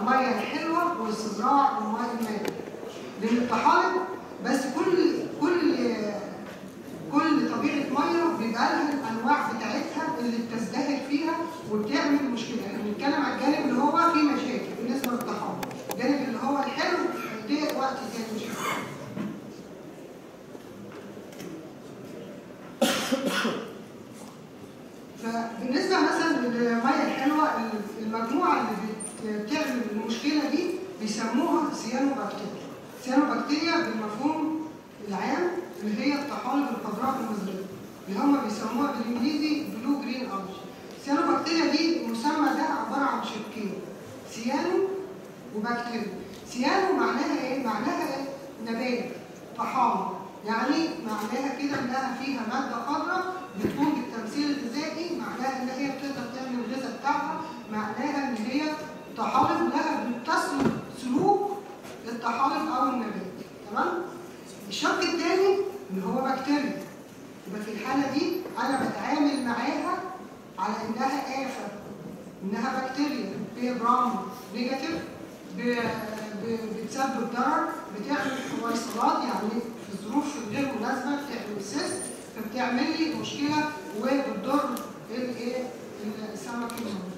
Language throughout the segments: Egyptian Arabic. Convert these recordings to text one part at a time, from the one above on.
الميه الحلوه واستزراع الميه المالحه لان الطحالب بس كل كل كل طبيعه ميه بيبقى لها الانواع بتاعتها اللي بتزدهر فيها وبتعمل مشكله احنا بنتكلم على الجانب اللي هو فيه مشاكل بالنسبه للطحالب الجانب اللي هو الحلو ده وقت تاني مش هينفع. فبالنسبه مثلا للميه الحلوه المجموعه اللي بت- بتعمل المشكله دي بيسموها سيانوبكتيريا سيانوبكتيريا بالمفهوم العام اللي هي الطحالب الخضراء المزريه اللي هم بيسموها بالانجليزي بلو جرين الج السيانوبكتيريا دي المسمى ده عباره عن شقين سيانو وبكتيريا سيانو معناها ايه؟ معناها ايه؟ نبات طحالب يعني معناها كده انها فيها ماده خضراء بتقوم بالتمثيل الغذائي معناها ان هي بتقدر تعمل الغذاء بتاعها معناها ان هي طحالب لها بتسلك سلوك الطحالب او النبات تمام الشق الثاني اللي هو بكتيريا يبقى في الحاله دي انا بتعامل معاها على انها آفة انها بكتيريا هي جرام نيجاتيف ب- ب- بتسبب ضرر بتعمل حويصلات يعني في الظروف الغير مناسبه بتعمل سيست فبتعمل لي مشكله وبتضر الايه السمك الموجود.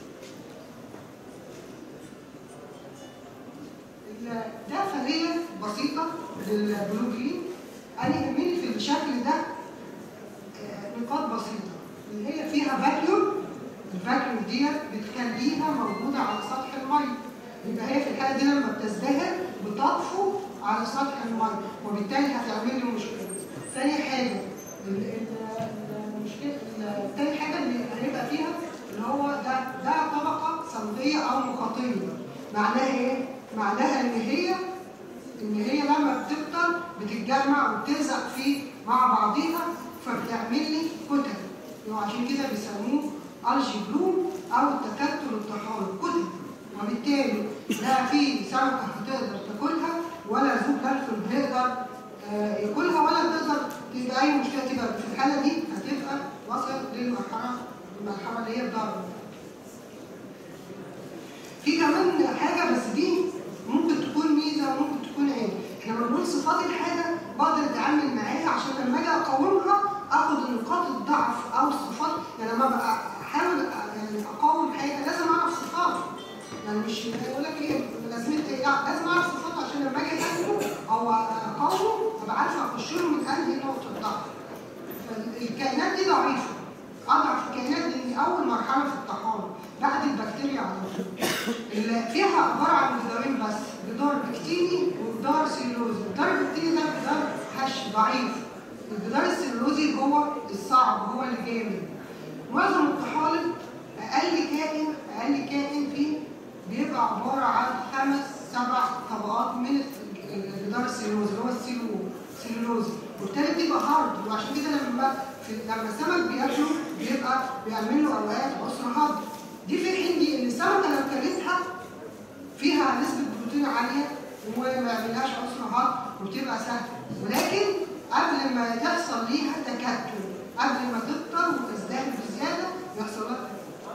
ال- ده خليه بسيطه للبلو جرين انا يهمني في الشكل ده آه، نقاط بسيطه اللي هي فيها فاكيوم الفاكيوم ديت بتخليها موجوده على سطح الميه يبقى هي في الحاله دي لما بتزدهر بتطفو على سطح الميه وبالتالي هتعمل لي مشكله. ثاني حاجه ال- ال- المشكله ال- تاني حاجه اللي هيبقى فيها اللي هو ده ده طبقه صلبيه او مخاطيه. معناها ايه؟ معناها ان هي ان هي لما بتكتر بتتجمع وبتلزق فيه مع بعضيها فبتعمل لي كتل وعشان كده بيسموه الجي بلوم او التكتل الطحالب كتل وبالتالي لا في سمكه هتقدر تاكلها ولا ذو دلفين هيقدر آه، ياكلها ولا تقدر تبقى اي مشكله تبقى في الحاله دي هتبقى وصل للمرحله المرحله اللي هي الضرر في كمان حاجه بس دي ممكن تكون ميزه وممكن تكون عيب احنا لما بنقول صفات الحاجه بقدر اتعامل معاها عشان لما اجي اقاومها اخد نقاط الضعف او الصفات يعني لما بقى احاول أ- يعني اقاوم حاجه لازم اعرف صفاتها يعني مش يقول لك ايه لازمتها ايه لا لازم اعرف صفاتها عشان لما اجي اهاجمه او اقاومه ابقى عارفه اخش له من انهي نقطه ضعف فالكائنات دي ضعيفه اضعف الكائنات لان اول مرحله في الطحالب بعد البكتيريا على طول اللي فيها عباره عن جدارين بس جدار بكتيري وجدار سيلوزي الجدار البكتيري ده جدار هش ضعيف الجدار السيلوزي هو الصعب هو الجامد معظم الطحالب اقل كائن اقل كائن فيه بيبقى عباره عن خمس سبع طبقات من الجدار السيلوزي اللي هو السيلو سيلولوزي وبالتالي بتبقى هارد وعشان كده لما في لما السمك بياكله بيبقى بيعمل له اوقات عسر هضم دي في حين دي ان السمكه لو كلتها فيها نسبه بروتين عاليه وما يعملهاش عسر هضم وبتبقى سهله ولكن قبل ما يحصل ليها تكتل قبل ما تكتر وتزدهر بزياده يحصل لها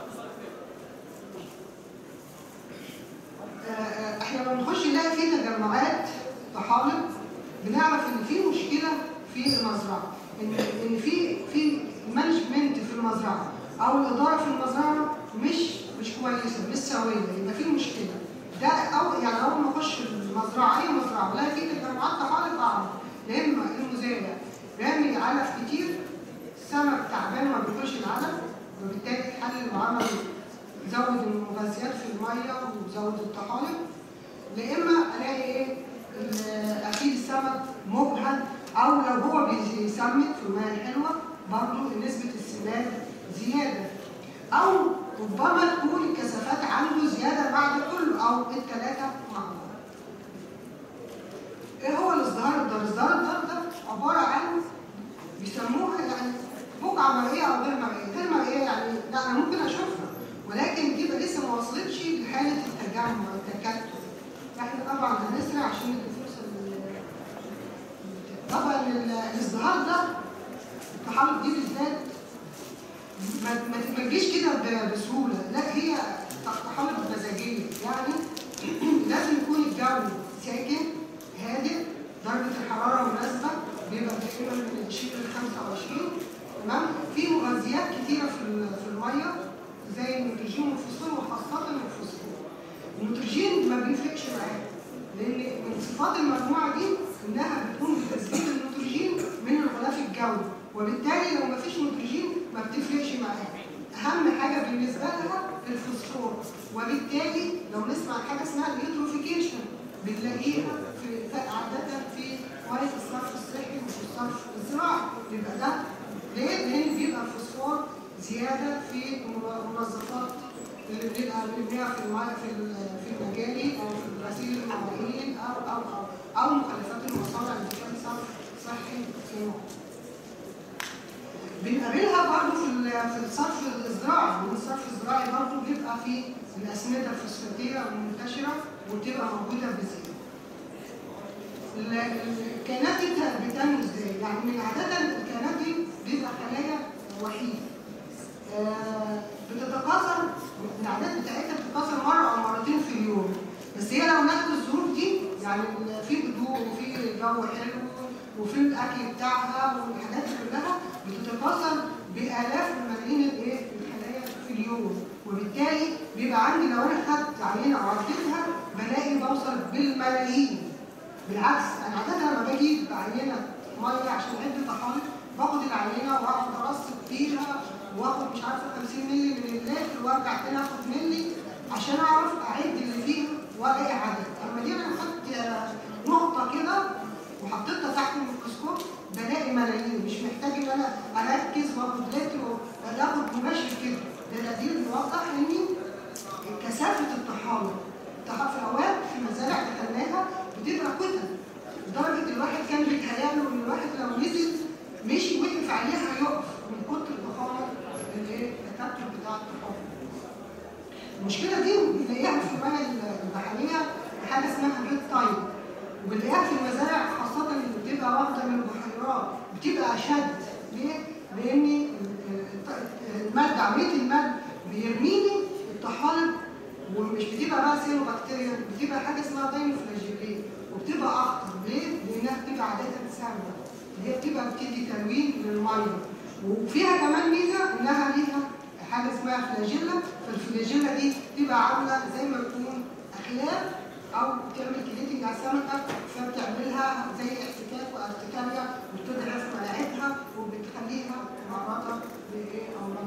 آه، آه، احنا لما بنخش نلاقي في تجمعات طحالب بنعرف ان في مشكله في المزرعه ان ان في في مانجمنت في المزرعه او الاداره في المزرعه مش مش كويسه مش سويه يبقى في مشكله ده او يعني اول ما اخش المزرعه اي مزرعه ولاقي في تجمعات طحالب اعرف يا اما المزارع رامي علف كتير السمك تعبان وما بياكلش العلف وبالتالي تحلل وعمل زود المغذيات في الميه وزود الطحالب يا اما الاقي ايه ال- اكيد السمك مجهد او لو هو بيسمك في المياه الحلوه برضه نسبه السماد زياده او ربما تكون الكثافات عنده زياده بعد كله او الثلاثه مع بعض. ايه هو الازدهار الدار؟ الازدهار الدار ده عباره عن بيسموها يعني بقعه مرئيه او غير مرئيه، غير مرئيه يعني لا انا ممكن اشوفها ولكن دي بقى لسه ما وصلتش لحاله التجمع التكتل. احنا طبعا هنسرع عشان ندي فرصه لل- طبعا ال- الازدهار ده الطحالب دي بالذات ما ما تجيش كده ب- بسهوله لا هي طحالب مزاجيه يعني الجو ساكن هادئ درجة الحرارة مناسبة بيبقى تقريبا من 20 ل 25 تمام في مغذيات كتيرة في ال- في المية زي النيتروجين والفوسفور وخاصة الفوسفور النيتروجين ما بيفرقش معاه لأن من صفات المجموعة دي إنها بتقوم بتثبيت النيتروجين من الغلاف الجوي وبالتالي لو ما فيش نيتروجين ما بتفرقش معاها أهم حاجة بالنسبة لها الفوسفور وبالتالي لو نسمع عن حاجة اسمها اليوتروفيكيشن بنلاقيها في عادة في مية الصرف الصحي مش الصرف الزراعي يبقى ده ليه؟ لأن بيبقى الفوسفور زيادة في المنظفات اللي بنبقى بنبنيها في المية في ال- في المجاري أو في غسيل المواعين أو أو أو أو مخلفات المصانع اللي كان صرف صحي صناعي. بنقابلها برضه في ال- في الصرف الزراعي لان الصرف الزراعي برضه بيبقى فيه الاسمده الفوسفاتيه المنتشره وبتبقى موجوده بزياده. ال- الكائنات دي بت- بتنمو ازاي؟ يعني من عاده الكائنات دي بيبقى خلايا وحيده. آه، بتتكاثر الأعداد بتاعتها بتتكاثر مرة أو مرتين في اليوم بس هي لو نفس الظروف دي يعني في هدوء وفي جو حلو وفي الأكل بتاعها والحاجات دي كلها بتتكاثر بآلاف وملايين الإيه الخلايا في اليوم وبالتالي بيبقى عندي لو أنا خدت عينة وعديتها بلاقي بوصل بالملايين بالعكس انا عاده لما باجي بعينه ميه عشان اعد طحالب باخد العينه واقعد ارصد فيها واخد مش عارفه 50 مللي من اللتر وارجع تاني اخد مللي عشان اعرف اعد اللي فيها والاقي عدد اما دي انا خدت آه، نقطه كده وحطيتها تحت الميكروسكوب بلاقي ملايين مش محتاج ان انا اركز واخد لتر واخد مباشر كده ده دليل بيوضح ان كثافه الطحالب الطحالب في اوقات في مزارع دخلناها بتبقى كتل لدرجه الواحد كان بيتهيأله ان الواحد لو نزل مشي وقف عليها هيقف من كتر الضخامه الايه التكتل بتاع الطحالب. المشكله دي بنلاقيها في المياه البحريه حاجه اسمها ريد تايم وبنلاقيها في المزارع خاصه اللي بتبقى واخده من البحيرات بتبقى اشد ليه؟ لان الماده عمليه المد بيرميني الطحالب ومش بتبقى بقى سيرو بكتيريا بتبقى حاجه اسمها داينوفلاجيلين وبتبقى اخطر ليه؟ لانها بتبقى عاده سامه اللي هي بتبقى بتدي تلوين للميه وفيها كمان ميزه انها ليها حاجه اسمها فلاجيلا فالفلاجيلا دي بتبقى عامله زي ما تكون اخلاق او بتعمل كليتنج على السمكه فبتعملها زي احتكاك وارتكاريا وبتضعف مناعتها وبتخليها معرضه لايه امراض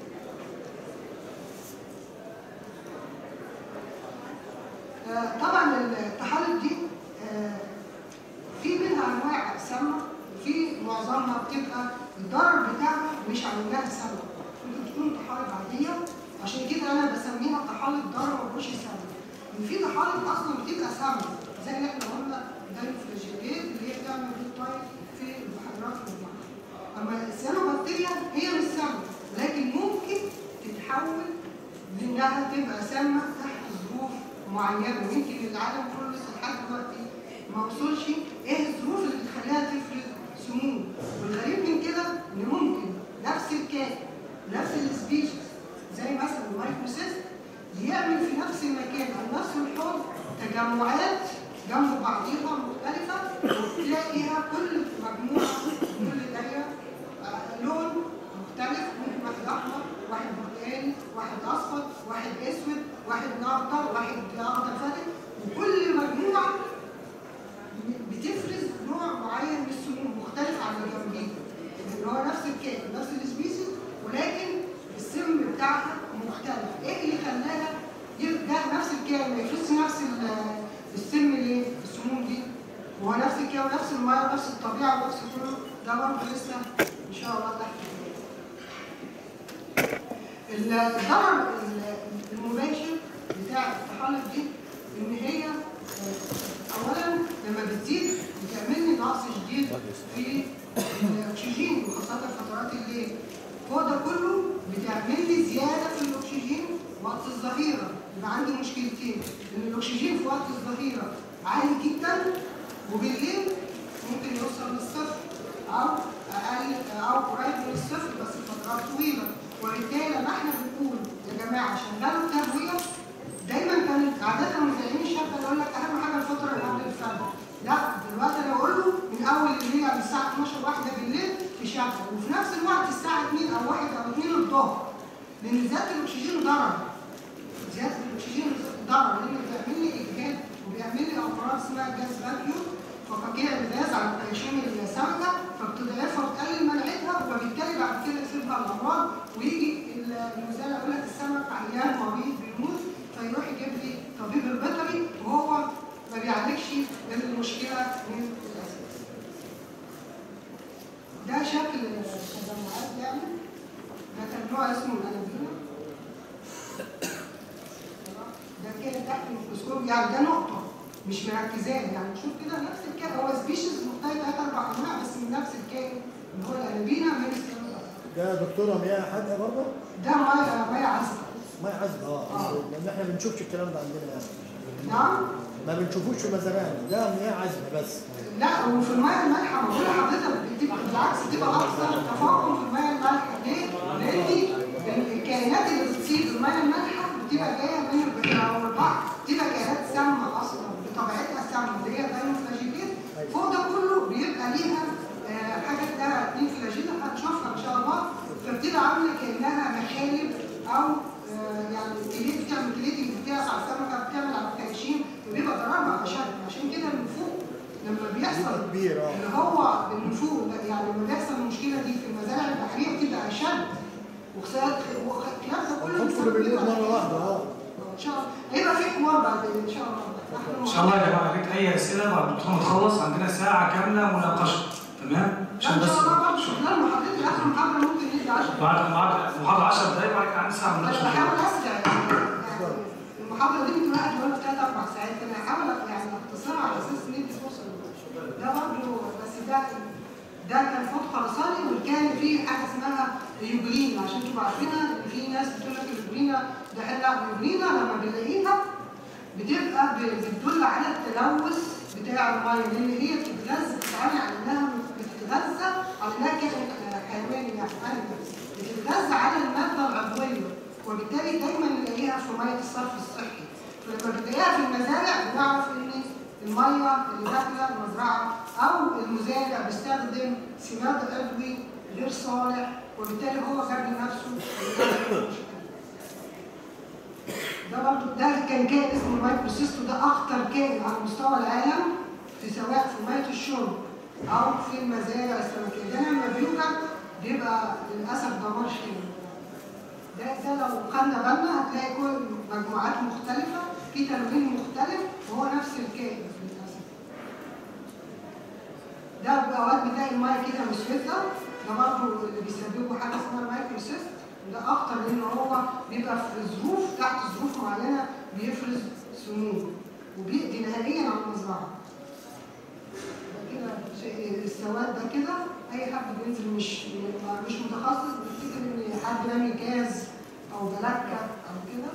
آه، طبعا الطحالب دي آه، في منها انواع سامه وفي معظمها بتبقى الضرر بتاعها مش على انها سامه ممكن تكون طحالب عاديه عشان كده انا بسميها طحالب ضرر مش سامه ان في طحالب اصلا بتبقى سامه زي اللي احنا قلنا دايفلاجيليت اللي هي بتعمل طيب في البحيرات والبحر اما السيانوبكتيريا هي مش سامه لكن ممكن تتحول لانها تبقى سامه تحت ظروف معينه ويمكن العالم كله لسه لحد دلوقتي ما وصلش ايه الظروف اللي بتخليها تفرز سموم والغريب من كده ان ممكن نفس الكائن نفس السبيشيز زي مثلا المايكروسيست بيعمل في نفس المكان او نفس الحوض تجمعات جنب بعضيها مختلفة وتلاقيها كل مجموعة كل دايرة آه، لون مختلف ممكن واحد أحمر واحد برتقاني واحد أصفر واحد أسود واحد أخضر واحد أخضر فاتح وكل مجموعة بتفرز نوع معين من السموم مختلف عن اللي جنبيه اللي هو نفس الكائن نفس السبيسيس ولكن السم بتاعها مختلف ايه اللي خلاها ي- ده نفس الكائن ما يفرزش نفس ال- السم ليه السموم دي وهو نفس الكائن ونفس الميه ونفس الطبيعه ونفس كله ده برضه لسه ان شاء الله تحت الضرر الضرر المباشر بتاع الطحالب دي ان هي آه، اولا لما بتزيد بتعمل لي نقص شديد في الاكسجين وخاصه فترات الليل فوق ده كله بتعمل لي زياده في الاكسجين وقت الظهيره يبقى عندي مشكلتين ان الاكسجين في وقت الظهيره عالي جدا وبالليل ممكن يوصل للصفر او اقل او قريب من الصفر بس فترات طويله وبالتالي لما احنا بنقول يا جماعه شغلوا التهويه دايما كانت عاده المذيعين الشابه يقول لك اهم حاجه الفتره لان زياده الاكسجين ضرر زياده الاكسجين ضرر لانه بيعمل لي اجهاد وبيعمل لي افراز اسمها جاز فاكيوم ففقيع الغاز على خياشيم السمكه فبتضعفها وتقلل مناعتها وبالتالي بعد كده يصيبها الامراض ويجي المزارع يقول لك السمك عيان مريض بيموت فيروح يجيب لي طبيب البيطري وهو ما بيعالجش المشكله من الاساس. ده شكل التجمعات يعني ده كان نوع اسمه الانابيولا ده كان تحت الميكروسكوب يعني ده نقطه مش مركزاه يعني شوف كده نفس الكائن هو سبيشيز مختلفه ثلاث اربع انواع بس من نفس الكائن اللي هو الانابينا ميريستيرا ده دكتوره مياه حادقه برضه ده ميه ميه عذبه مياه عذبه اه آه. لان احنا ما بنشوفش الكلام ده عندنا يعني نعم ما بنشوفوش في مزارعنا ده مياه عذبه بس لا وفي الميه المالحه موجوده حضرتك بتبقى بالعكس بتبقى اكثر تفاقم في الميه المالحه ليه؟ لان الكائنات اللي بتصيب في الميه المالحه بتبقى جايه من البحر او البحر بتبقى كائنات سامه اصلا بطبيعتها سامه اللي هي دايما فلاجيلات فوق ده كله بيبقى ليها آه، حاجه اسمها اتنين فلاجيلا هنشوفها ان شاء الله فبتبقى عامله كانها مخالب او آه، يعني تليت بتعمل تليتنج بتاعس على السمكه بتعمل على الخياشيم وبيبقى ضررها عشان عشان كده من فوق لما بيحصل بيبقى كبير اه اللي هو النفوذ ده، يعني لما بيحصل المشكله دي في المزارع البحريه بتبقى اشد وخسارة والكلام ده كله الحب كله بيموت مره واحده اه ان شاء الله هيبقى في حوار بعد ان شاء الله ان شاء الله يا جماعه ليك اي اسئله بعد الدكتور ما تخلص عندنا ساعه كامله مناقشه تمام لا ان شاء الله برضه خلال محاضرتي اخر محاضره ممكن ندي 10 بعد بعد المحاضره 10 دقايق وبعد كده عندي ساعه انا مناقشه بحاول اسرع يعني المحاضره دي بتبقى قاعد بقول ثلاث اربع ساعات انا هحاول يعني اختصرها على اساس ان انت توصل ده برضه بس ده ده كان فوق خرساني وكان فيه حاجه اسمها يوجرينا عشان تبقوا عارفينها ان في ناس بتقول لك اليوجرينا ده حلوه اليوجرينا لما بنلاقيها بتبقى ب- بتدل على التلوث بتاع الميه لان هي بتتغذى بتتعامل على انها بتتغذى على انها كائن حيواني يعني animals. بتتغذى على الماده العضويه وبالتالي دايما نلاقيها في ميه الصرف الصحي فلما بنلاقيها في المزارع بنعرف ان الميه اللي داخله المزرعه او المزارع بيستخدم سماد عضوي غير صالح وبالتالي هو جاب لنفسه ده برضه ده كان كائن اسمه المايكروسيستو ده اخطر كائن على مستوى العالم في سواء في ميه الشرب او في المزارع السمكيه ده لما بيوجد بيبقى للاسف دمار شامل ده ده لو خدنا بالنا هتلاقي كل مجموعات مختلفه في تلوين مختلف وهو نفس الكائن للاسف ده اوقات بتلاقي الميه كده مسوده ده برضه اللي بيسببوا حاجه اسمها المايكروسيست ده اخطر لان هو بيبقى في ظروف تحت ظروف معينه بيفرز سموم وبيقضي نهائيا على المزرعه. ده كده شيء- السواد ده كده اي حد بينزل مش مش متخصص بيفتكر ان حد رامي جاز او بلكه او كده.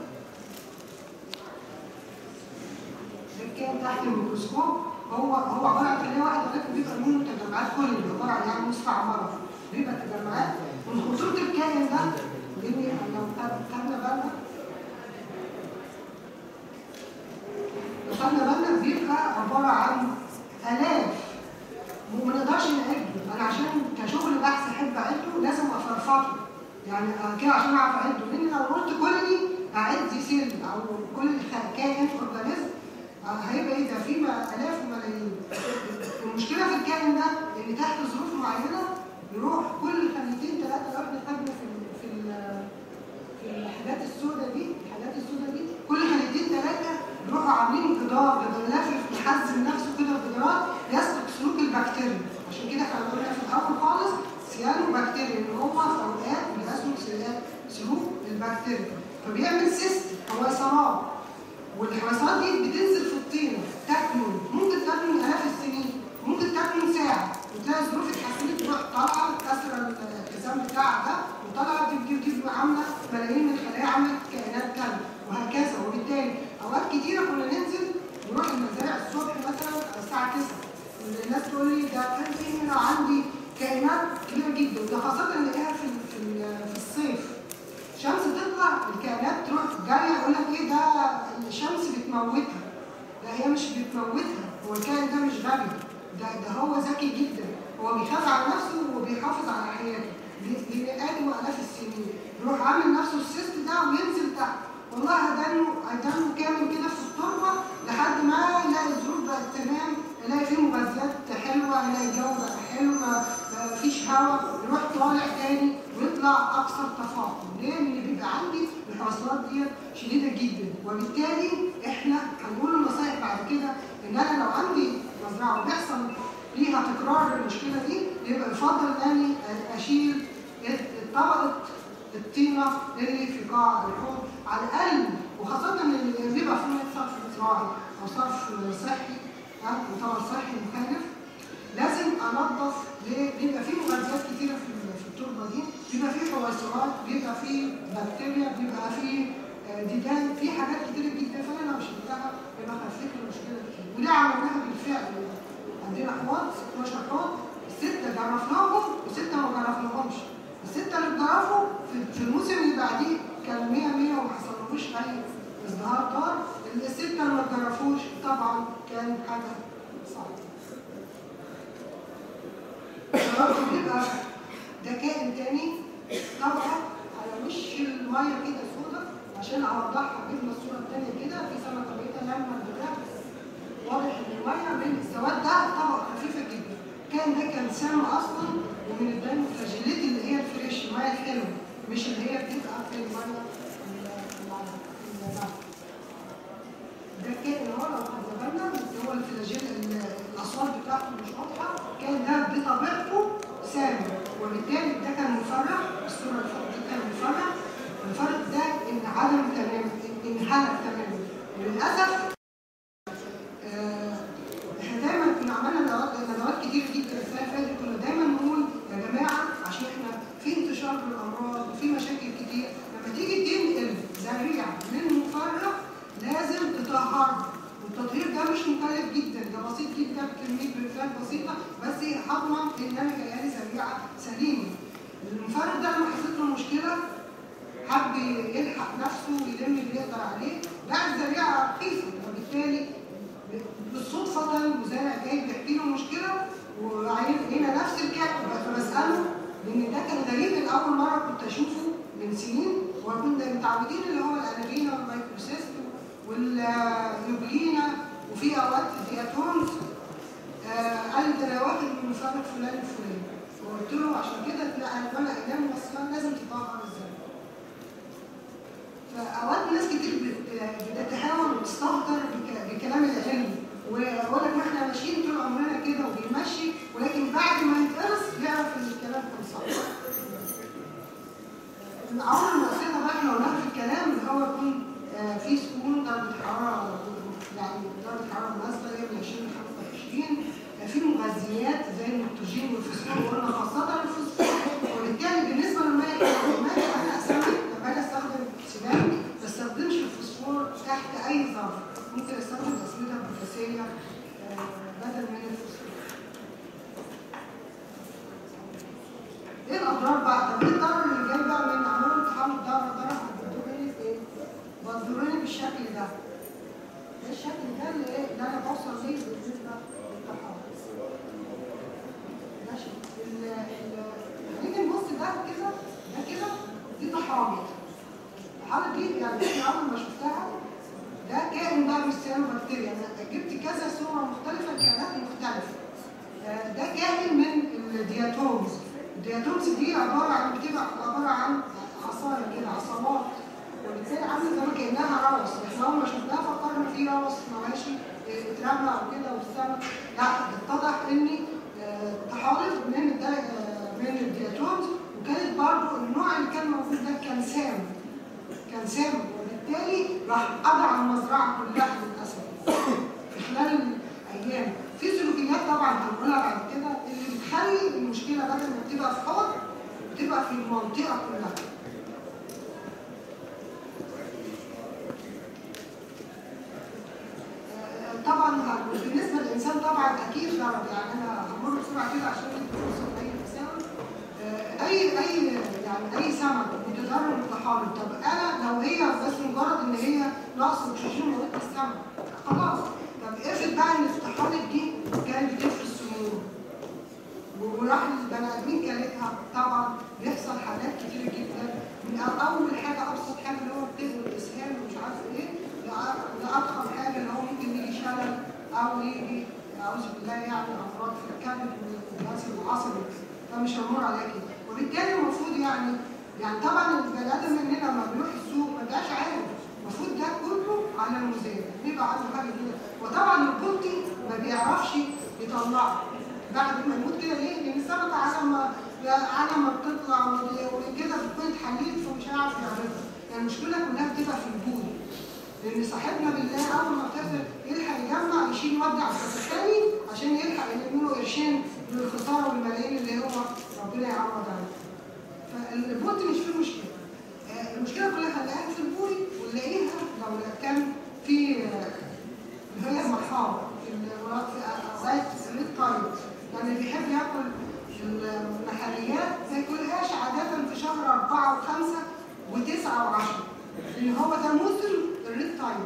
ده كان تحت الميكروسكوب هو هو عباره عن خليه واحده ولكن بيبقى منه تجمعات كل اللي عباره عن يعني مستعمره بيبقى تجمعات من خطوره الكائن ده ان لو خد- خدنا بالنا لو خدنا بالنا بيبقى عباره عن الاف وما نقدرش نعده انا عشان كشغل بحث احب اعده لازم افرفطه يعني آه كده عشان اعرف اعده لان لو قلت كل دي اعد سيل او كل خ- كائن اورجانيزم آه، هيبقى ايه ده في م- الاف وملايين المشكله في الكائن ده ان تحت ظروف معينه يروح كل خليتين ثلاثه لو احنا خدنا في ال- في ال- في الحاجات السوداء دي الحاجات السوداء دي كل خليتين ثلاثه يروحوا عاملين جدار جدار لافف محزم نفسه كده جدارات يسلك سلوك البكتيريا عشان كده احنا قلنا في الاول خالص سيانو بكتيريا ان هو في اوقات بيسلك سلوك- سلوك البكتيريا فبيعمل سيست حويصلات والحويصلات دي بتنزل في الطينه تكمن ممكن تكمن الاف السنين ممكن تكمن ساعه وتلاقي الظروف اتحسنت تروح طالعه كسر الحزام بتاعها ده وطالعه تبدي وتبقى عامله ملايين من الخلايا عملت كائنات تانيه وهكذا وبالتالي اوقات كتيره كنا ننزل نروح المزارع الصبح مثلا على الساعه 9 الناس تقول لي ده كان في هنا عندي كائنات كبيره جدا وده خاصه نلاقيها في ال- في ال- في الصيف شمس تطلع الكائنات تروح جايه يقول لك ايه ده الشمس بتموتها لا هي مش بتموتها هو الكائن ده مش غبي ده ده هو ذكي جدا هو بيخاف على نفسه وبيحافظ على حياته لمئات والاف السنين يروح عامل نفسه السيست ده وينزل تحت والله هدانه هدانه كامل كده في التربه لحد ما يلاقي الظروف بقت تمام يلاقي فيه مغذيات حلوه يلاقي الجو بقى حلو ما ما فيش هواء يروح طالع تاني ويطلع اكثر تفاقم ليه؟ لان بيبقى عندي الحصوات ديت شديده جدا وبالتالي احنا هنقول النصائح بعد كده ان انا لو عندي مزرعه وبيحصل ليها تكرار المشكله دي يبقى يفضل اني اشيل طبقه الطينه اللي في قاع الحوض على الاقل وخاصه اللي بيبقى فيه صرف زراعي او صرف صحي ها، وطبعا صحي مخالف لازم انظف ليه؟ بيبقى فيه مغذيات كتيره في في التربه دي بيبقى فيه حويصلات بيبقى فيه بكتيريا بيبقى فيه آه، ديدان في حاجات كتيره جدا فانا لو شلتها يبقى خفيت المشكله دي ودي عملناها بالفعل عندنا حوض 12 حوض سته جرفناهم وسته ما جرفناهمش السته اللي اتجرفوا في- في الموسم اللي بعديه كان 100 100 وما حصلهوش اي ازدهار دار السته اللي ما اتجرفوش طبعا كان حاجه صعبه برضه بيبقى ده كائن تاني طبعا على وش الميه كده سودا عشان اوضحها جبنا الصوره التانيه كده في سمكه بقيتها لما البتاع واضح ان الميه من السواد ده طبقه خفيفه جدا كان ده كان سام اصلا ومن الدايموفلاجيليت اللي هي الفريش الميه الحلوه مش اللي هي بتبقى في الميه ال- ال- ال- ده كان اللي هو لو خدنا بالنا اللي هو الفلاجيل ال- الاصوات بتاعته مش واضحه كان ده بطبيعته سام وبالتالي ده كان مفرح الصوره اللي فوق دي كان مفرح الفرق ده ان عدم تمام انهلك تماما وللاسف آه، احنا دايما كنا عملنا ندوات ندوات كتير جدا السنه اللي فاتت كنا دايما نقول يا جماعه عشان احنا في انتشار للامراض وفي مشاكل كتير لما تيجي تنقل زريع من مفرغ لازم تطهره والتطهير ده مش مكلف جدا ده بسيط جدا كميه برفان بسيطه بس هضمن ان انا جايه لي زريعه سليمه المفرغ ده لما حصلت له مشكله حب يلحق نفسه ويلم اللي يقدر عليه باع الزريعه رخيصه وبالتالي بالصدفة المزارع جاي بيحكي له مشكلة وهنا نفس الكاتب فبسأله لأن ده كان غريب لأول مرة كنت أشوفه من سنين وكنا متعودين اللي هو الأنابينا والمايكروسيست والنوبلينا وفي أوقات دياتونز آه قال لي ده أنا واخد من مفرق فلان الفلاني وقلت له عشان كده لا أنا بقى أيام بس لازم تطهر ازاي فاوقات ناس كتير بت- بتتهاون وتستهتر بك- بكلام العلم ويقول لك ما احنا ماشيين طول عمرنا كده وبيمشي ولكن بعد ما يتقرص يعرف ان الكلام كان صح. الامر المؤثره بقى احنا قلناها في الكلام اللي هو يكون آه، في سكون درجه حراره يعني درجه حراره مناسبه اللي هي من 20 ل 25 آه، في مغذيات زي النيتروجين والفوسفور وقلنا خاصه الفوسفور وبالتالي بالنسبه للميه الميه انا اسمي لما اجي استخدم سباك ما استخدمش الفوسفور تحت اي ظرف ممكن استخدم الاسمده البوتاسيه آه، بدل من الفوسفور ايه الاضرار بقى؟ طب ايه الضرر اللي جاي بقى من عمليه التحول الضرر ضرر بتضرني في ايه؟ بتضرني بالشكل ده. ده الشكل ده اللي ايه؟ اللي انا بوصل ليه بالنسبه للتحول. ماشي؟ ال ال هنيجي نبص ده كده ده كده دي طحالب. الطحالب دي يعني انا اول ما شفتها ده كائن بقى مش بكتيريا انا جبت كذا صوره مختلفه لكائنات مختلفه. آه، ده كائن من الدياتومز الدياتومز دي عباره عن بتبقى عباره عن عصايه كده عصابات وبالتالي عامله زي ما كانها روس احنا اول ما شفناها فكرنا في روس مواشي آه، اترمى او كده والسمك لا اتضح ان آه، طحالب من الد- آه، من الدياتومز وكانت برضه النوع اللي كان موجود ده كان سام كان سام وبالتالي راح قضى على المزرعه كلها للاسف في خلال الايام في سلوكيات طبعا هنقولها بعد كده اللي بتخلي المشكله بدل ما بتبقى في حوض بتبقى في المنطقه كلها آه، طبعا ه- بالنسبه للانسان طبعا اكيد ضرر يعني انا همر بسرعه كده عشان ندي فرصه لاي انسان آه، اي اي يعني اي سمك متضرر متحارب طب انا لو هي بس مجرد ان هي نقص اكسجين موت السمك خلاص طب افرض بقى ان الطحالب دي كانت بتفرز سموم وراح البني ادمين كلتها طبعا بيحصل حالات كتير جدا من او يجي اعوذ بالله يعني امراض في الكبد والجهاز العصبي فمش هنمر عليها كده وبالتالي المفروض يعني يعني طبعا البني ادم مننا لما بيروح السوق ما بيبقاش عارف المفروض ده كله على المزارع بيبقى عنده حاجه كده وطبعا البلطي ما بيعرفش يطلعه بعد ما يموت كده ليه؟ لان السمكه على ما على ما بتطلع وكده بتكون اتحللت فمش هيعرف يعرفها يعني المشكله كلها بتبقى في البول لان صاحبنا بالله اول ما ابتدى يلحق يجمع يشيل يودع الثاني عشان يلحق يلم له قرشين للخساره والملايين اللي هو ربنا يعوض عليه. فالبوت مش فيه مشكله. آه، المشكله كلها هنلاقيها في البوري ونلاقيها لو كان في آه، اللي هي المحار في الوراق في اوقات الريد تايم يعني اللي بيحب ياكل المحليات ما ياكلهاش عاده في شهر أربعة وخمسة وتسعة وعشرة لأن هو ده موسم الريد تايم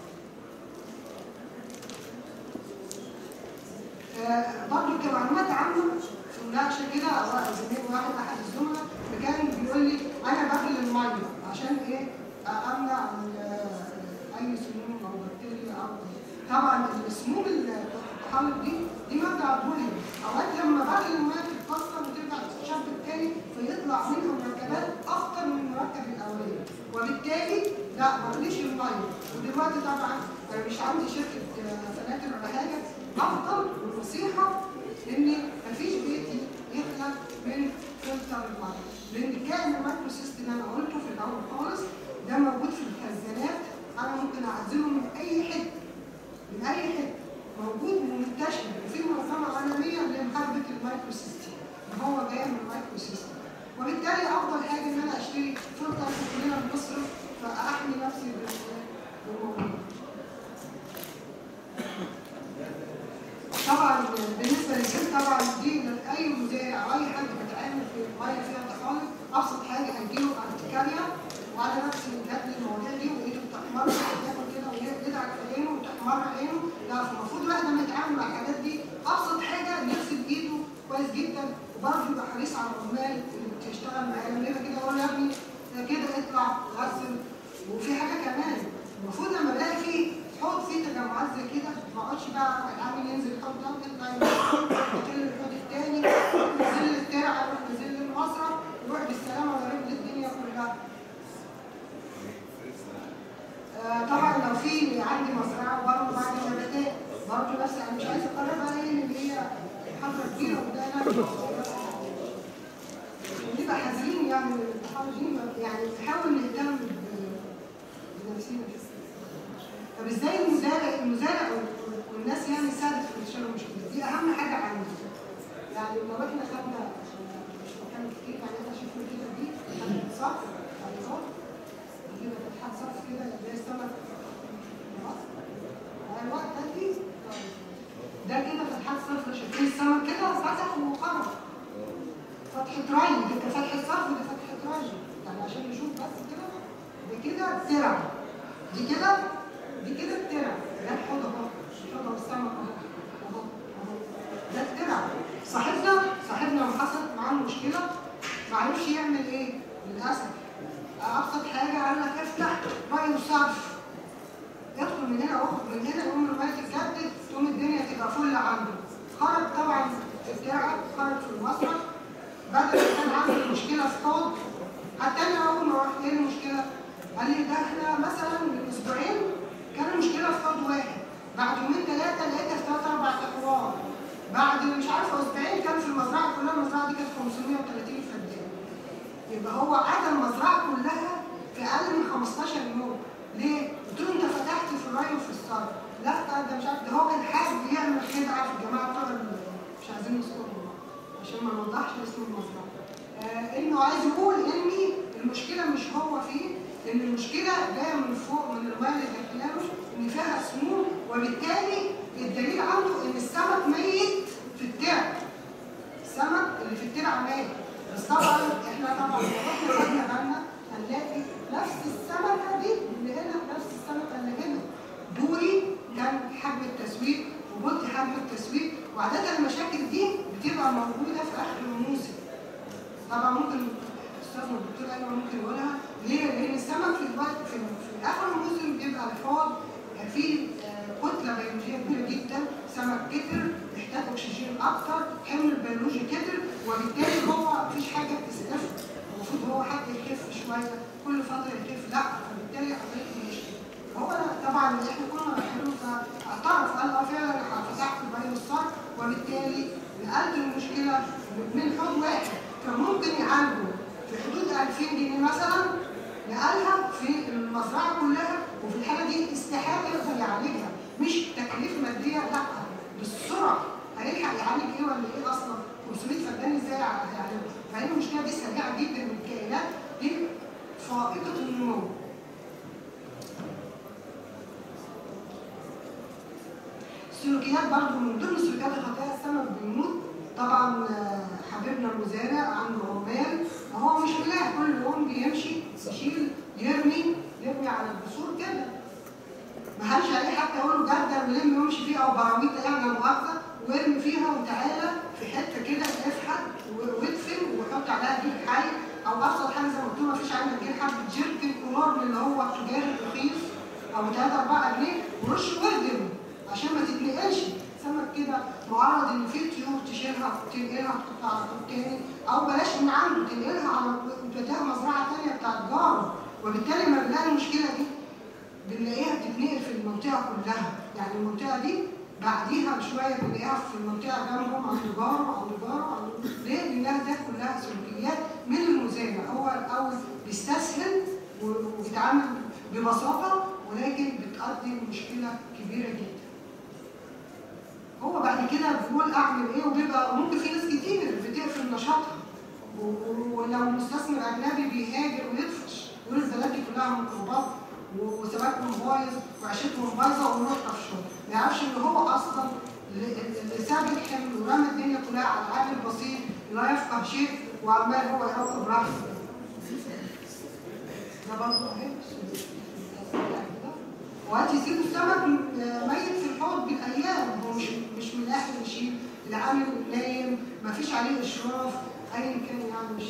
آه، برضه كمعلومات عامة في مناقشة كده أو زميل واحد أحد الزملاء كان بيقول لي أنا باكل المية عشان إيه؟ آه، أمنع ال- أي سموم أو بكتيريا أو طبعا السموم الطحالب دي دي مادة عضوية أوقات لما باكل المية بتتكسر وترجع تتشبك تاني فيطلع منها مركبات أخطر من المركب الأولاني وبالتالي لا ما اغليش المية ودلوقتي طبعا أنا مش عندي شركة آه، فلاتر ولا حاجة أفضل والنصيحة إن مفيش بيت يخلق من فلتر المية لأن كائن المايكرو سيستم اللي أنا قلته في الأول خالص ده موجود في الخزانات أنا ممكن أعزله من أي حتة من اي حته موجود ومنتشر وفي منظمه عالميه لمحاربه المايكرو سيستم وهو جاي من المايكرو سيستم وبالتالي افضل حاجه ان انا اشتري فلتر كلنا بنصرف فاحمي نفسي بال- بالموضوع طبعا بالنسبه للجن طبعا دي اي مذيع او اي حد بيتعامل في ميه فيها تخالف ابسط حاجه هيجيله ارتكاريا وعلى نفس الجد المواضيع دي وايده بتحمر وياكل كده ويدعك في عينه وتحمر عينه لا فالمفروض الواحد لما يتعامل مع الحاجات دي ابسط حاجه يغسل ايده كويس جدا وبرضه يبقى حريص على العمال اللي بتشتغل معاه لما يبقى كده اقول له يا ابني كده اطلع غسل وفي حاجه كمان المفروض لما الاقي فيه حوض فيه تجمعات زي كده ما اقعدش بقى العامل ينزل الحوض ده يطلع ينزل الحوض التاني ينزل الترعه يروح ينزل المصرف يروح بالسلامه ويرد الدنيا كلها آه، طبعا لو في عندي مزرعه برضه بعد النباتات برضه نفس انا مش عايزه اقرب بقى ايه اللي هي حفره كبيره وده انا نبقى حذرين يعني من التحرجين يعني نحاول نهتم ب- بنفسنا طب ازاي المزارع المزارع وال- والناس يعني ساعدت في انتشار المشكله دي اهم حاجه عندي يعني لو احنا خدنا مش مكان كتير يعني احنا شفنا كده دي خدنا صف خريطات كده فتحات صف كده زي السمك ايوه ده دي ده كده فتحات صف شايفين السمك كده فتح وخرج فتحة ري دي فتحة صف ودي فتحة ري يعني عشان نشوف بس كده دي كده ترع دي كده دي كده الترع ده الحوض اهو الحوض اهو السمك اهو اهو اهو ده الترع صاحبنا صاحبنا لما حصلت معاه مشكلة ما عرفش يعمل ايه للأسف أبسط حاجة قال لك افتح ري وصرف يدخل من هنا واخرج من هنا يقوم المية تتجدد تقوم الدنيا تبقى فل عنده خرج طبعا في الترعة خرج في المصرف بدل ما كان عامل مشكلة في حوض حتى انا اول ما رحت ايه المشكلة؟ قال لي ده احنا مثلا من اسبوعين كان المشكلة في حوض واحد بعد يومين ثلاثة لقيتها في ثلاث اربع احوار بعد مش عارفة اسبوعين كان في المزرعة كلها المزرعة دي كانت 530 فدان يبقى هو عدى المزرعة كلها في اقل من 15 يوم ليه؟ قلت له انت فتحت في الري وفي الصرف لا ده مش عارف ده هو كان حابب يعمل خدعة في الجماعة بتوع ال- مش عايزين نذكرهم عشان ما نوضحش اسم المزرعة آه انه عايز يقول ان المشكلة مش هو فيه ان المشكلة جاية من فوق من الماء اللي داخلها ان فيها سموم وبالتالي الدليل عنده ان السمك ميت في الترع السمك اللي في الترع مات بس طبعا احنا طبعا لو احنا خدنا بالنا هنلاقي نفس السمكه دي اللي هنا نفس السمكه اللي هنا دوري كان حجم التسويق وبلطي حجم التسويق وعاده المشاكل دي بتبقى موجوده في اخر الموسم طبعا ممكن الاستاذ والدكتور ايمن ممكن يقولها ليه؟ لان السمك في الوقت في, في اخر الموسم بيبقى الحوض فيه آه، كتله بيولوجيه كبيره جدا اكتر حمل البيولوجي كتر وبالتالي هو مفيش حاجه بتسقفه المفروض هو حد يخف شويه كل فتره يخف لا فبالتالي عمليه المشكله هو أنا طبعا احنا كنا رايحين فاعترف قال اه فعلا انا فتحت البين الصار وبالتالي نقلت المشكله من حوض واحد كان ممكن يعالجه في حدود 2000 جنيه مثلا نقلها في المزرعه كلها وفي الحاله دي استحاله يقدر يعالجها مش تكلفه ماديه لا بالسرعه هيلحق يعالج ايه ولا ايه اصلا 500 فدان ازاي هيعالجها فهي المشكله دي سريعه جدا من الكائنات دي فائقه النمو السلوكيات برضه من ضمن سلوكيات الخطايا السمك بيموت طبعا آه، حبيبنا المزارع عنده عمال هو مش اله كل يوم بيمشي يشيل يرمي يرمي على البذور كده ما هلش عليه حتى يقول له جردل ولم يمشي فيها او براويطه يعني لا مؤاخذه وارمي فيها وتعالى في حته كده افحت و- وادفن وحط عليها جيل حي او ابسط حاجه زي ما قلت له ما فيش عندك غير حبه جيركن كولار اللي هو التجاري الرخيص او 3 4 جنيه ورش واردم عشان ما تتنقلش سمك كده معرض ان في طيور تشيلها تنقلها تحطها على طول تاني او بلاش من عنده تنقلها على توديها مزرعه تانيه بتاعت جاره وبالتالي لما بنلاقي المشكله دي بنلاقيها بتتنقل في المنطقه كلها يعني المنطقه دي بعديها بشويه بنلاقيها في المنطقه جنبهم عند جاره عند جاره عند ليه؟ لانها ده كلها سلوكيات من المزارع هو الاول بيستسهل و- وبيتعامل ببساطه ولكن بتؤدي لمشكله كبيره جدا. هو بعد كده بيقول اعمل ايه وبيبقى ممكن في ناس كتير بتقفل نشاطها و- و- ولو مستثمر اجنبي بيهاجر ويطفش يقول البلد دي كلها ميكروبات و- وسمكهم بايظ وعيشتهم بايظه ونروح طفشهم ما يعرفش ان هو اصلا اللي اللي ساب الحمل ورمى الدنيا كلها على العقل البسيط لا يفقه شيء وعمال هو يراقب راسه ده برضه اهي وقت يسيبوا السمك م- ميت في الحوض بالايام هو مش مش من الاخر يشيل العامل نايم ما فيش عليه اشراف ايا كان يعني مش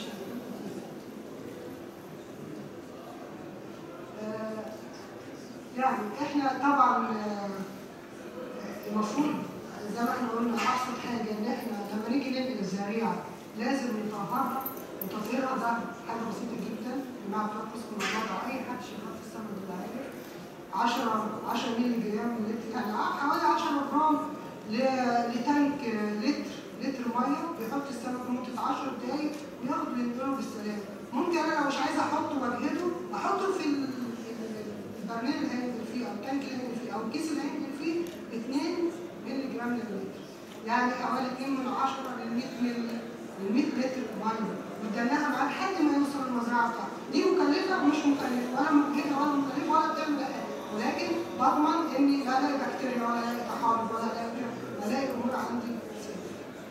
آه، يعني احنا طبعا آه، المفروض زي ما احنا قلنا ابسط حاجه ان احنا لما نيجي ننقل الزريعه لازم نطهرها وتطهيرها ده حاجه بسيطه جدا جماعه تركز في الموضوع ده اي حد شغال في السمك بيبقى عارف 10 10 مللي جرام من لتر يعني حوالي 10 جرام ل- لتانك لتر لتر ميه بيحط السمك لمده 10 دقايق وياخد وينقله بالسلامه ممكن انا لو مش عايزه احطه واجهده احطه في ال- ال- البرميل اللي هينزل فيه او التانك اللي هينزل فيه او الكيس اللي هينزل فيه 2 مللي جرام للتر يعني حوالي 2 من 10 لل 100 مللي لل 100 لتر ميه ودناها معاه لحد ما يوصل المزرعه بتاعته دي مكلفه ومش مكلفه ولا مجهده ولا مكلفه ولا بتعمل اي حاجه ولكن بضمن اني لا الاقي بكتيريا ولا الاقي طحالب ولا الاقي الاقي الامور عندي safe.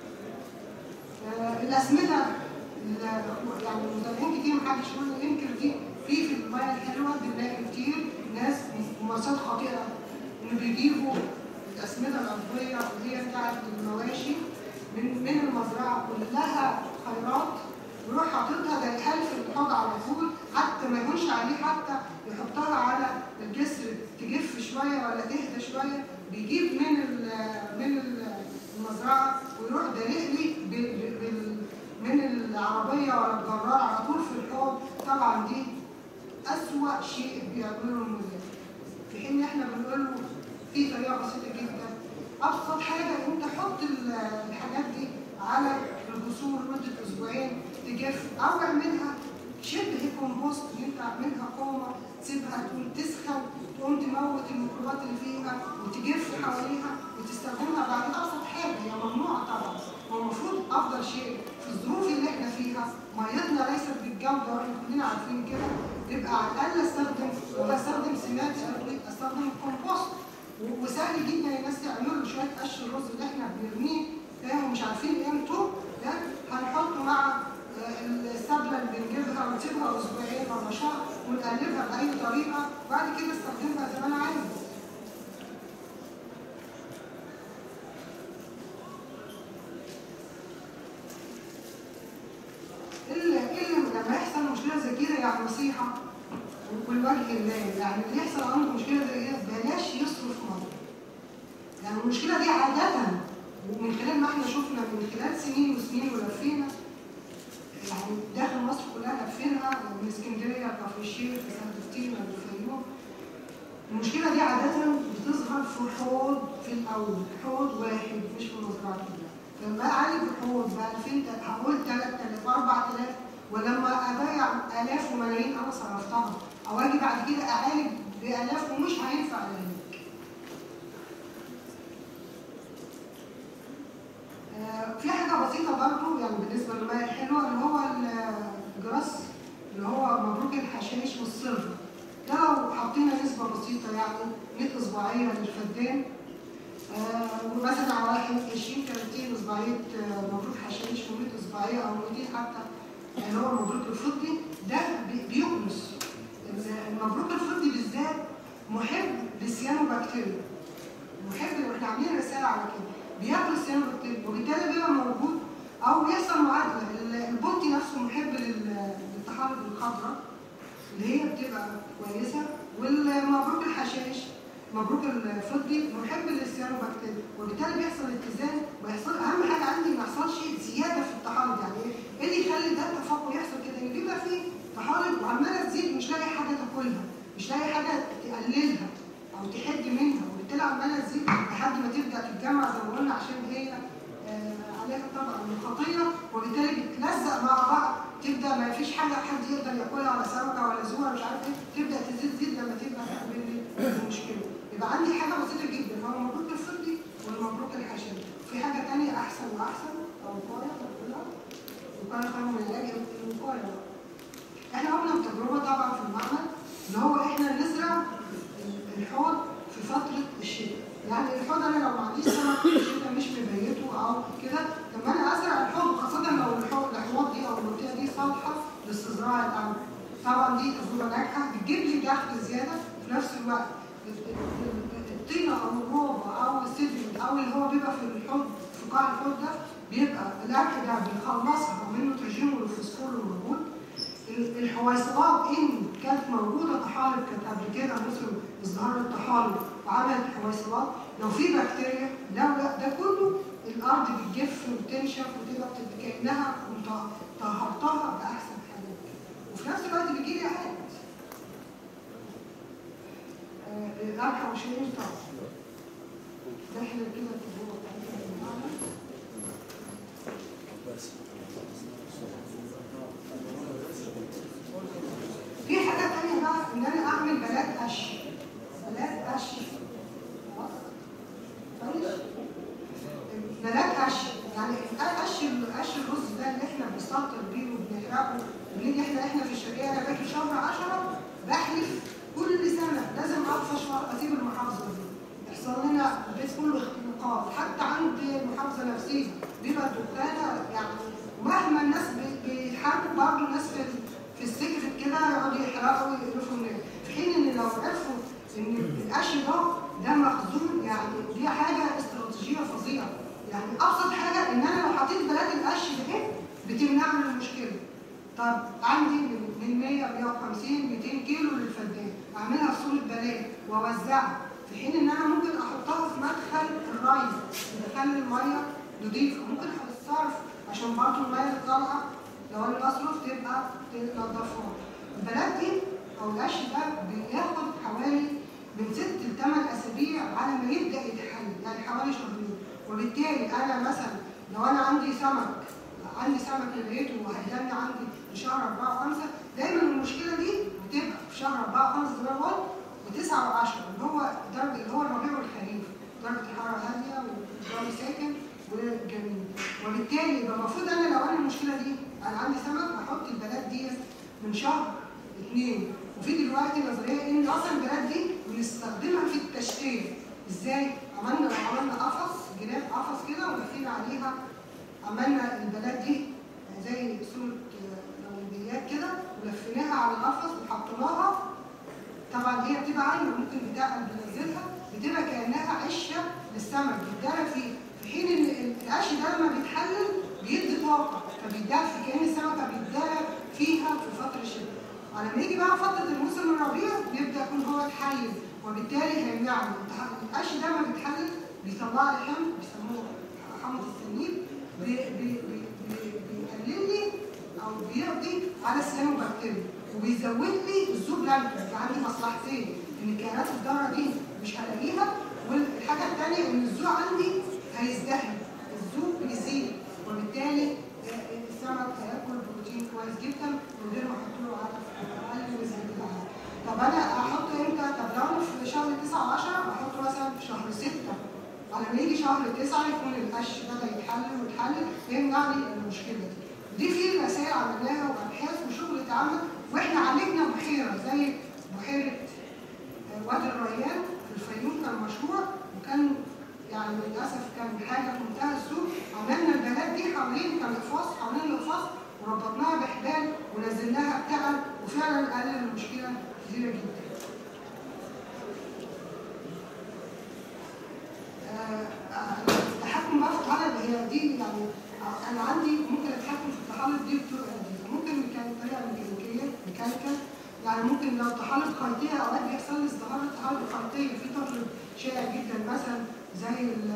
آه، الاسمده ال- يعني المزارعين كتير محدش يقول ينكر دي في في الميه الحلوه بنلاقي كتير ناس ممارسات خاطئه ان بيجيبوا الاسمده العضويه اللي هي بتاعت المواشي من من المزرعه كلها خيرات ويروح حاططها زي الحلف الحوض على طول حتى ما يهونش عليه حتى يحطها على الجسر تجف شويه ولا تهدى شويه بيجيب من ال من ال- المزرعه ويروح دلق لي ب- ب- بال- من العربيه ولا الجرار على طول في الحوض طبعا دي أسوأ شيء بيعمله المدير في حين احنا بنقول له في طريقه بسيطه جدا ابسط حاجه انت حط ال- الحاجات دي على الجسور لمده اسبوعين تجف او اعملها شبه كومبوست اللي انت عاملها قومه تسيبها تقوم تسخن تقوم تموت الميكروبات اللي فيها وتجف حواليها وتستخدمها بعد ابسط حاجه هي ممنوعه طبعا هو المفروض افضل شيء في الظروف اللي احنا فيها ميتنا ليست بالجوده واحنا كلنا عارفين كده يبقى على الاقل استخدم ولا استخدم سماد عضوي استخدم كومبوست و- وسهل جدا الناس يعملوا شويه قش الرز اللي احنا بنرميه فاهم ومش عارفين قيمته ده هنحطه مع آه، السبله اللي بنجيبها ونسيبها اسبوعين ولا شهر ونقلبها باي طريقه وبعد كده استخدمها زي ما انا عايز الا الا لما يحصل مشكله زي كده يعني نصيحه والوجه الله يعني اللي يحصل عنده مشكله زي كده بلاش يصرف ميه يعني المشكله دي عاده ومن خلال ما احنا شفنا من خلال سنين وسنين ولفينا يعني داخل مصر كلها لفينها من اسكندريه لكفر الشيخ لسانت ستيفن للفيوم المشكله دي عاده بتظهر في حوض في الاول حوض واحد مش في المزرعه كلها فلما اعالج الحوض ب 2000 هقول 3000 4000 ولما ابيع الاف وملايين انا صرفتها او اجي بعد كده اعالج بالاف ومش هينفع العلاج آه، في حاجة بسيطة برضو يعني بالنسبة للمياه الحلوة اللي هو الجراس اللي هو مبروك الحشائش والصلفة ده لو حطينا نسبة بسيطة يعني 100 إصبعية للفدان آه، ومثلا على 20 30 إصبعية آه، مبروك حشائش و100 إصبعية أو 200 حتى اللي هو المبروك الفضي ده بي- بيؤنس المبروك الفضي بالذات محب للسيانوبكتيريا محب واحنا عاملين رساله على كده بياكل السيانوبكتيريا وبالتالي بيبقى موجود او بيحصل معادله ال- البنطي نفسه محب لل- للطحالب الخضراء اللي هي بتبقى كويسه والمبروك الحشائش مبروك الفضي محب للسيانوبكتيريا وبالتالي بيحصل اتزان ويحصل اهم حاجه عندي ما يحصلش زياده في الطحالب يعني ايه؟ ايه اللي يخلي ده التفاقم يحصل كده؟ ان بيبقى فيه طحالب وعماله تزيد مش لاقي حاجه تاكلها مش لاقي حاجه تقللها او تحد منها وبالتالي عماله تزيد لحد ما تبدا تتجمع زي ما قلنا عشان هي آه، عليها طبقه من الخطيه وبالتالي بتلزق مع بعض تبدا ما فيش حاجه حد يقدر ياكلها ولا سمكه ولا زوره مش عارف ايه تبدا تزيد تزيد لما تبقى تعمل لي المشكله يبقى عندي حاجه بسيطه جدا هو المبروك الفضي والمبروك الحشري في حاجه ثانيه احسن واحسن او وقايه ولا وقايه خير من العلاج الوقايه بقى. احنا قلنا بتجربه طبعا في المعمل اللي هو احنا نزرع الحوض في فتره الشتاء يعني الحوض انا لو ما عنديش سمك في الشتاء مش مبيته او كده لما انا ازرع الحوض خاصه لو الحوض الحوض دي او المنطقه دي صالحه لاستزراع القمح طبعا دي تجربه ناجحه بتجيب لي دخل زياده في نفس الوقت الطينه او الروبه او السيدمنت او اللي هو بيبقى في الحوض في قاع الحوض ده بيبقى الاكل ده بيخلصها من النيتروجين والفوسفور الموجود الحويصلات ان كانت موجوده طحالب كانت قبل كده مثل ازدهار الطحالب وعملت حويصلات لو في بكتيريا لو لا ده كله الارض بتجف وتنشف وتبقى بتبقى كانها كنت طهرتها باحسن حاجات وفي نفس الوقت بيجي لي عائد آه، القمح وشيرين طبعا ده احنا كده التجربه بتاعتنا في المعمل. في حاجة تانية بقى إن أنا أعمل بلاد قش بلاد قش خلاص؟ كويس؟ بلاد قش يعني قش قش الرز ده اللي إحنا بنستهتر بيه وبنحرقه وبنيجي إحنا إحنا في الشرقية أنا باجي شهر 10 بحلف كل سنة لازم أطفش وأسيب المحافظة دي يحصل لنا البيت كله اختناقات حتى عند المحافظة نفسها بيبقى الدكانة يعني مهما الناس بي- بيحاربوا برضه الناس في في السكر كده يقعدوا يحرقوا ويقرفوا الناس في حين ان لو عرفوا ان القش ده ده مخزون يعني دي حاجه استراتيجيه فظيعه يعني ابسط حاجه ان انا لو حطيت بلاد القش ده بتمنع من المشكله طب عندي من من 100 150 200 كيلو للفدان اعملها في صوره بلاد واوزعها في حين ان انا ممكن احطها في مدخل الري مدخل الميه نضيفه ممكن الصرف عشان برضه الميه اللي طالعه لو انا بصرف تبقى تنضفها البلاد دي او القش ده بياخد حوالي من ست لثمان اسابيع على ما يبدا يتحلل يعني حوالي شهرين وبالتالي انا مثلا لو انا عندي سمك عندي سمك لقيته وهيجني عندي في شهر 4 و5 دايما المشكله دي بتبقى في شهر 4 و5 زي ما أنا قلت و9 و10 اللي هو درجه اللي هو الربيع والخريف درجه الحراره هاديه والجو ساكن وجميل وبالتالي يبقى المفروض انا لو انا المشكله دي انا عندي سمك بحط البلاد دي من شهر اثنين وفي دلوقتي نظريه ان اصلا البلاد دي بنستخدمها في التشكيل ازاي؟ عملنا عملنا قفص جناب قفص كده ولفينا عليها عملنا البلاد دي زي صوره نوبيات كده ولفيناها على القفص وحطيناها طبعا هي بتبقى عايمه ممكن بتاع بنزلها بتبقى كانها عشه للسمك بيتدرى فيه في حين ان القش ده لما بيتحلل بيدي طاقه فبيدفي كان السمكه بيتدرى فيها في فتره الشتاء على ما يجي بقى فتره الموسم الربيع بيبدا يكون هو اتحلل وبالتالي هيمنعني القش ده لما بيتحلل بيطلع لي حمض بيسموه على السيانوبكتيريا وبيزود لي الزوبلانكتون في عندي مصلحتين ان كائنات الضاره دي مش هلاقيها والحاجه الثانيه ان الزو عندي هيزدهر الزو بيزيد وبالتالي آه، السمك هياكل بروتين كويس جدا من غير ما احط له علف اقل وزياده العلف طب انا احط امتى؟ طب لو انا في شهر 9 و10 احطه مثلا في شهر 6 على ما يجي شهر 9 يكون القش بدا يتحلل ويتحلل يمنع لي المشكله دي. دي في رسائل عملناها وابحاث وشغل اتعمل واحنا عالجنا بحيره زي بحيره آه، وادي الريان في الفيوم كان مشروع وكان يعني للاسف كان حاجه في منتهى السوء عملنا البنات دي حوالين كان اقفاص حوالين الاقفاص وربطناها بحبال ونزلناها بتعب وفعلا قلل المشكله كتيره جدا. آه، آه، التحكم بقى في الطحالب هي دي يعني آه، انا عندي ممكن اتحكم في الطحالب دي بطرق جديده ممكن ميكان- طريقه ميكانيكيه ميكانيكال يعني ممكن لو طحالب خيطيه اوقات بيحصل لي ازدهار الطحالب الخيطيه في طحالب شائع جدا مثلا زي ال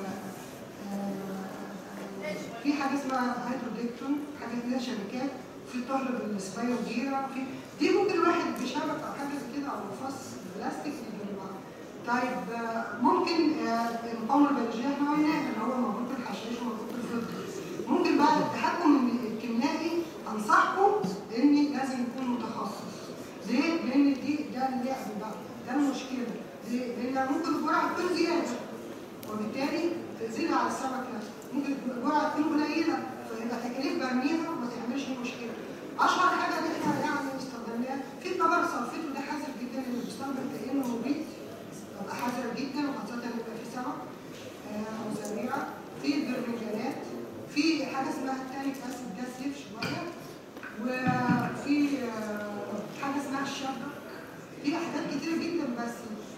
آه، في حاجه اسمها هيدروديكتون حاجه كده شبكات في طحلب السبايو جيرا في دي ممكن واحد بشبك او حاجه زي كده او رصاص بلاستيك يجمعها طيب آه، ممكن آه، المقاومه البيولوجيه احنا قلناها اللي هو موجود في الحشيش وموجود في الفلتر ممكن بعد التحكم الكيميائي انصحكم اني لازم يكون متخصص ليه؟ لان دي ده اللعب بقى ده المشكله ليه؟ لان ممكن الجرعه تكون زياده وبالتالي تزيد على السمك نفسه ممكن الجرعه تكون قليله فيبقى تكاليف برميها وما تعملش مشكله اشهر حاجه اللي احنا يعني استخدمناها في كبر صلفيت وده حذر جدا اللي بيستخدم كانه مبيد ببقى حذر جدا وخاصه لما يبقى في سمك آه، او زريعه في البرمجانات في حاجه اسمها التانيك اسيد ده سيف شويه وفي آه، حاجه اسمها الشبك في حاجات كتيره جدا بس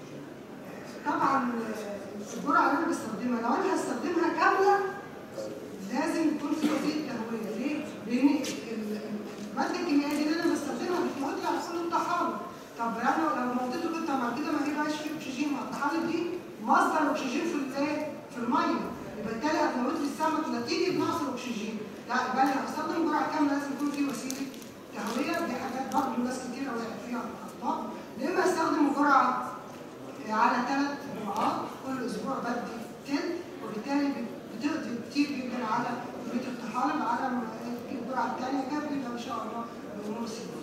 طبعا آه، الجرعه اللي انا بستخدمها لو انا هستخدمها كامله لازم يكون في وسيله تهويه ليه؟ لان ال- ال- الماده الكيميائيه دي اللي انا بستخدمها بتموت لي على كل الطحالب طب انا لو موتته كده طب ما كده ما هيبقاش في اكسجين مع الطحالب دي مصدر اكسجين في الايه؟ في الميه يبقى بالتالي هتموت لي السمك نتيجه نقص الاكسجين لا يبقى انا هستخدم جرعه كامله لازم يكون في وسيله تهويه دي حاجات برضه ناس كتير وقعت فيها اخطاء يا اما استخدم جرعه على ثلاث جرعات كل اسبوع بدي تلت وبالتالي بتقضي كتير جدا على بيت الطحالب على ما الجرعه الثانيه كده بيبقى ان شاء الله الامور سهله.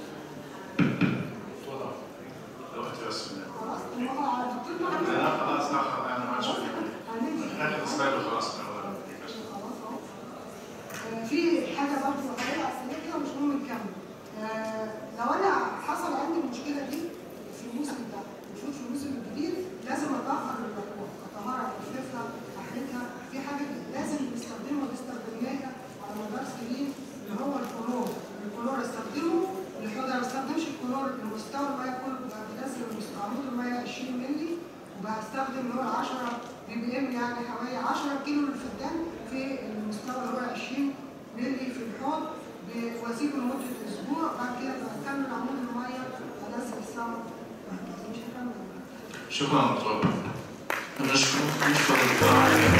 اتفضل الوقت بس خلاص الموضوع على الدكتور محمد لا خلاص لا خلاص انا ما عادش في هنيجي اخر سلايد وخلاص أنا خلاص اهو آه، في حاجه برضه حقيقه اصليه كده مش مهم نكمل آه، لو انا حصل عندي المشكله دي في الموسم ده المفروض في الموسم الجديد لازم اطهر اللحوم اطهرها اجففها احرقها في حاجه لازم نستخدمها ونستخدمناها على مدار سنين اللي هو الكلور الكلور استخدمه الحوض ما استخدمش الكلور المستوى الميه كله بقى بنزل مستوى عمود الميه 20 مللي وبستخدم اللي هو ال 10 بي بي ام يعني حوالي 10 كيلو للفدان في المستوى اللي هو 20 مللي في الحوض ب- واسيبه لمده اسبوع بعد كده بكمل عمود الميه انزل السمك وهكذا. مش هكمل شكرا دكتور نشكر نشكر الدكتور علي